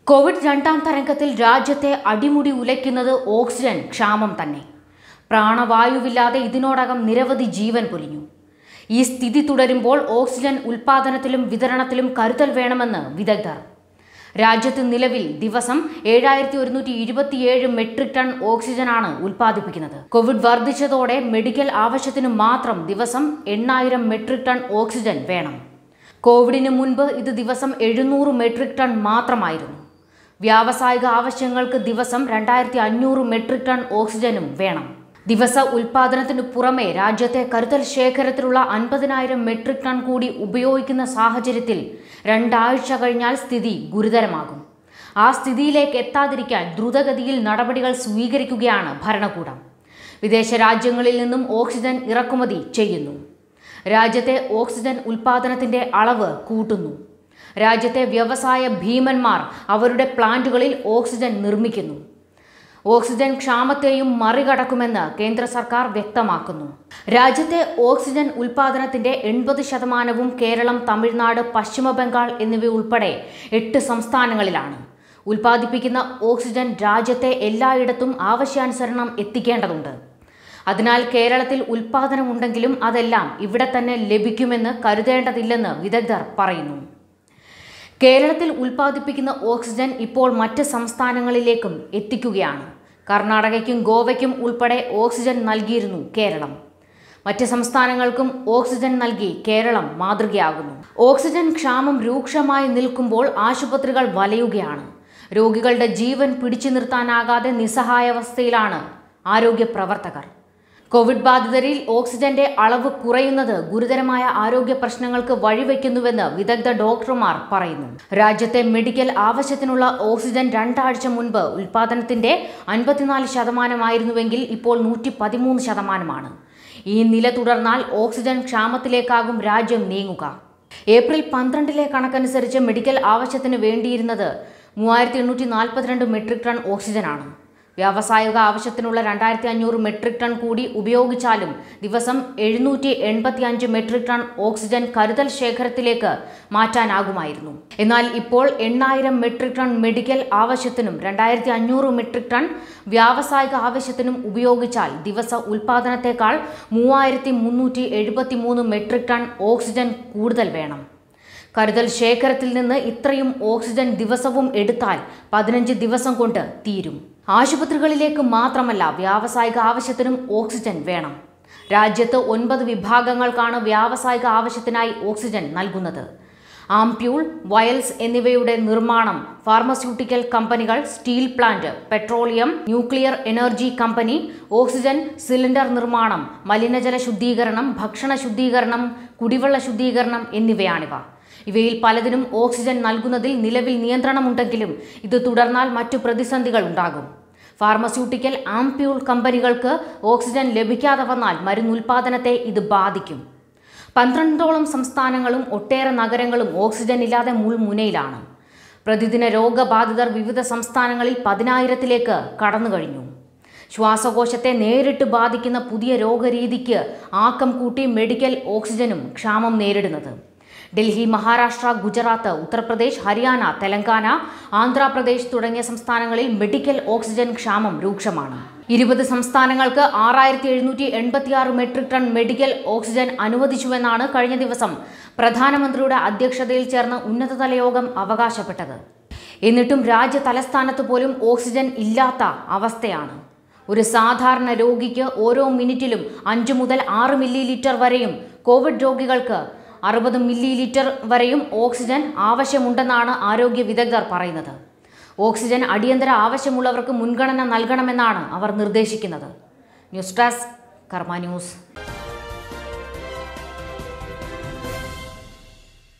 Covid രണ്ടാം തരംഗത്തിൽ രാജ്യത്തെ അടിമുടി ഉലയ്ക്കുന്നത് ഓക്സിജൻ ക്ഷാമം തന്നെ പ്രാണവായുവില്ലാതെ ഇതിനോടകം നിരവധി ജീവൻ പൊലിഞ്ഞു ഈ സ്ഥിതി തുടരുമ്പോൾ ഓക്സിജൻ ഉൽപാദനത്തിലും വിതരണത്തിലും കരുതൽ വേണമെന്ന് വിദഗ്ധർ രാജ്യത്ത് നിലവിൽ ദിവസം ഏഴായിരത്തി ഒരുന്നൂറ്റി ഇരുപത്തിയേഴ് മെട്രിക് ടൺ ഓക്സിജനാണ് ഉൽപ്പാദിപ്പിക്കുന്നത് കോവിഡ് വർദ്ധിച്ചതോടെ മെഡിക്കൽ ആവശ്യത്തിന് മാത്രം ദിവസം എണ്ണായിരം മെട്രിക് ടൺ ഓക്സിജൻ വേണം കോവിഡിന് മുൻപ് ഇത് ദിവസം എഴുന്നൂറ് മെട്രിക് ടൺ മാത്രമായിരുന്നു വ്യാവസായിക ആവശ്യങ്ങൾക്ക് ദിവസം രണ്ടായിരത്തി അഞ്ഞൂറ് മെട്രിക് ടൺ ഓക്സിജനും വേണം ദിവസ ഉൽപാദനത്തിനു പുറമെ രാജ്യത്തെ കരുതൽ ശേഖരത്തിലുള്ള അൻപതിനായിരം മെട്രിക് ടൺ കൂടി ഉപയോഗിക്കുന്ന സാഹചര്യത്തിൽ രണ്ടാഴ്ച കഴിഞ്ഞാൽ സ്ഥിതി ഗുരുതരമാകും ആ സ്ഥിതിയിലേക്ക് എത്താതിരിക്കാൻ ദ്രുതഗതിയിൽ നടപടികൾ സ്വീകരിക്കുകയാണ് ഭരണകൂടം വിദേശ രാജ്യങ്ങളിൽ നിന്നും ഓക്സിജൻ ഇറക്കുമതി ചെയ്യുന്നു രാജ്യത്തെ ഓക്സിജൻ ഉൽപാദനത്തിന്റെ അളവ് കൂട്ടുന്നു രാജ്യത്തെ വ്യവസായ ഭീമന്മാർ അവരുടെ പ്ലാന്റുകളിൽ ഓക്സിജൻ നിർമ്മിക്കുന്നു ഓക്സിജൻ ക്ഷാമത്തെയും മറികടക്കുമെന്ന് കേന്ദ്ര സർക്കാർ വ്യക്തമാക്കുന്നു രാജ്യത്തെ ഓക്സിജൻ ഉൽപാദനത്തിന്റെ എൺപത് ശതമാനവും കേരളം തമിഴ്നാട് പശ്ചിമ ബംഗാൾ എന്നിവയുൾപ്പെടെ എട്ട് സംസ്ഥാനങ്ങളിലാണ് ഉൽപ്പാദിപ്പിക്കുന്ന ഓക്സിജൻ രാജ്യത്തെ എല്ലായിടത്തും ആവശ്യാനുസരണം എത്തിക്കേണ്ടതുണ്ട് അതിനാൽ കേരളത്തിൽ ഉൽപാദനമുണ്ടെങ്കിലും അതെല്ലാം ഇവിടെ തന്നെ ലഭിക്കുമെന്ന് കരുതേണ്ടതില്ലെന്ന് വിദഗ്ധർ പറയുന്നു കേരളത്തിൽ ഉൽപ്പാദിപ്പിക്കുന്ന ഓക്സിജൻ ഇപ്പോൾ മറ്റ് സംസ്ഥാനങ്ങളിലേക്കും എത്തിക്കുകയാണ് കർണാടകയ്ക്കും ഗോവയ്ക്കും ഉൾപ്പെടെ ഓക്സിജൻ നൽകിയിരുന്നു കേരളം മറ്റ് സംസ്ഥാനങ്ങൾക്കും ഓക്സിജൻ നൽകി കേരളം മാതൃകയാകുന്നു ഓക്സിജൻ ക്ഷാമം രൂക്ഷമായി നിൽക്കുമ്പോൾ ആശുപത്രികൾ വലയുകയാണ് രോഗികളുടെ ജീവൻ പിടിച്ചു നിർത്താനാകാതെ നിസ്സഹായാവസ്ഥയിലാണ് ആരോഗ്യ പ്രവർത്തകർ കോവിഡ് ബാധിതരിൽ ഓക്സിജന്റെ അളവ് കുറയുന്നത് ഗുരുതരമായ ആരോഗ്യ പ്രശ്നങ്ങൾക്ക് വഴിവെക്കുന്നുവെന്ന് വിദഗ്ധ ഡോക്ടർമാർ പറയുന്നു രാജ്യത്തെ മെഡിക്കൽ ആവശ്യത്തിനുള്ള ഓക്സിജൻ രണ്ടാഴ്ച മുൻപ് ഉൽപാദനത്തിന്റെ അൻപത്തിനാല് ശതമാനമായിരുന്നുവെങ്കിൽ ഇപ്പോൾ നൂറ്റി പതിമൂന്ന് ശതമാനമാണ് ഈ നില തുടർന്നാൽ ഓക്സിജൻ ക്ഷാമത്തിലേക്കാകും രാജ്യം നീങ്ങുക ഏപ്രിൽ പന്ത്രണ്ടിലെ കണക്കനുസരിച്ച് മെഡിക്കൽ ആവശ്യത്തിന് വേണ്ടിയിരുന്നത് മൂവായിരത്തി എണ്ണൂറ്റി നാൽപ്പത്തിരണ്ട് മെട്രിക് ടൺ ഓക്സിജനാണ് വ്യാവസായിക ആവശ്യത്തിനുള്ള രണ്ടായിരത്തി അഞ്ഞൂറ് മെട്രിക് ടൺ കൂടി ഉപയോഗിച്ചാലും ദിവസം എഴുന്നൂറ്റി എൺപത്തി അഞ്ച് മെട്രിക് ടൺ ഓക്സിജൻ കരുതൽ ശേഖരത്തിലേക്ക് മാറ്റാനാകുമായിരുന്നു എന്നാൽ ഇപ്പോൾ എണ്ണായിരം മെട്രിക് ടൺ മെഡിക്കൽ ആവശ്യത്തിനും രണ്ടായിരത്തി അഞ്ഞൂറ് മെട്രിക് ടൺ വ്യാവസായിക ആവശ്യത്തിനും ഉപയോഗിച്ചാൽ ദിവസ ഉൽപാദനത്തെക്കാൾ മൂവായിരത്തി മുന്നൂറ്റി എഴുപത്തി മൂന്ന് മെട്രിക് ടൺ ഓക്സിജൻ കൂടുതൽ വേണം കരുതൽ ശേഖരത്തിൽ നിന്ന് ഇത്രയും ഓക്സിജൻ ദിവസവും എടുത്താൽ പതിനഞ്ച് ദിവസം കൊണ്ട് തീരും ആശുപത്രികളിലേക്ക് മാത്രമല്ല വ്യാവസായിക ആവശ്യത്തിനും ഓക്സിജൻ വേണം രാജ്യത്ത് ഒൻപത് വിഭാഗങ്ങൾക്കാണ് വ്യാവസായിക ആവശ്യത്തിനായി ഓക്സിജൻ നൽകുന്നത് ആംപ്യൂൾ വയൽസ് എന്നിവയുടെ നിർമ്മാണം ഫാർമസ്യൂട്ടിക്കൽ കമ്പനികൾ steel plant petroleum nuclear energy company oxygen cylinder നിർമ്മാണം മലിനജല ശുദ്ധീകരണം ഭക്ഷണ ശുദ്ധീകരണം കുടിവെള്ള ശുദ്ധീകരണം എന്നിവയാണിവ ഇവയിൽ പലതിനും ഓക്സിജൻ നൽകുന്നതിൽ നിലവിൽ നിയന്ത്രണമുണ്ടെങ്കിലും ഇത് തുടർന്നാൽ മറ്റു പ്രതിസന്ധികൾ ഉണ്ടാകും ഫാർമസ്യൂട്ടിക്കൽ ആംപ്യൂൾ കമ്പനികൾക്ക് ഓക്സിജൻ ലഭിക്കാതെ വന്നാൽ മരുന്നുൽപാദനത്തെ ഇത് ബാധിക്കും പന്ത്രണ്ടോളം സംസ്ഥാനങ്ങളും ഒട്ടേറെ നഗരങ്ങളും ഓക്സിജൻ ഇല്ലാതെ മുൾമുനയിലാണ് പ്രതിദിന രോഗബാധിതർ വിവിധ സംസ്ഥാനങ്ങളിൽ പതിനായിരത്തിലേക്ക് കടന്നു കഴിഞ്ഞു ശ്വാസകോശത്തെ നേരിട്ട് ബാധിക്കുന്ന പുതിയ രോഗരീതിക്ക് ആക്കം കൂട്ടി മെഡിക്കൽ ഓക്സിജനും ക്ഷാമം നേരിടുന്നത് ഡൽഹി മഹാരാഷ്ട്ര ഗുജറാത്ത് ഉത്തർപ്രദേശ് ഹരിയാന തെലങ്കാന ആന്ധ്രാപ്രദേശ് തുടങ്ങിയ സംസ്ഥാനങ്ങളിൽ മെഡിക്കൽ ഓക്സിജൻ ക്ഷാമം രൂക്ഷമാണ് ഇരുപത് സംസ്ഥാനങ്ങൾക്ക് ആറായിരത്തി എഴുന്നൂറ്റി എൺപത്തിയാറ് മെട്രിക് ടൺ മെഡിക്കൽ ഓക്സിജൻ അനുവദിച്ചുവെന്നാണ് കഴിഞ്ഞ ദിവസം പ്രധാനമന്ത്രിയുടെ അധ്യക്ഷതയിൽ ചേർന്ന ഉന്നതതല യോഗം അവകാശപ്പെട്ടത് എന്നിട്ടും രാജ്യ തലസ്ഥാനത്ത് പോലും ഓക്സിജൻ ഇല്ലാത്ത അവസ്ഥയാണ് ഒരു സാധാരണ രോഗിക്ക് ഓരോ മിനിറ്റിലും അഞ്ച് മുതൽ ആറ് മില്ലി ലിറ്റർ വരെയും കോവിഡ് രോഗികൾക്ക് അറുപത് മില്ലി ലിറ്റർ വരെയും ഓക്സിജൻ ആവശ്യമുണ്ടെന്നാണ് ആരോഗ്യ വിദഗ്ധർ പറയുന്നത് ഓക്സിജൻ അടിയന്തര ആവശ്യമുള്ളവർക്ക് മുൻഗണന നൽകണമെന്നാണ് അവർ നിർദ്ദേശിക്കുന്നത് ന്യൂസ് ഡെസ്ക് കർമ്മ ന്യൂസ്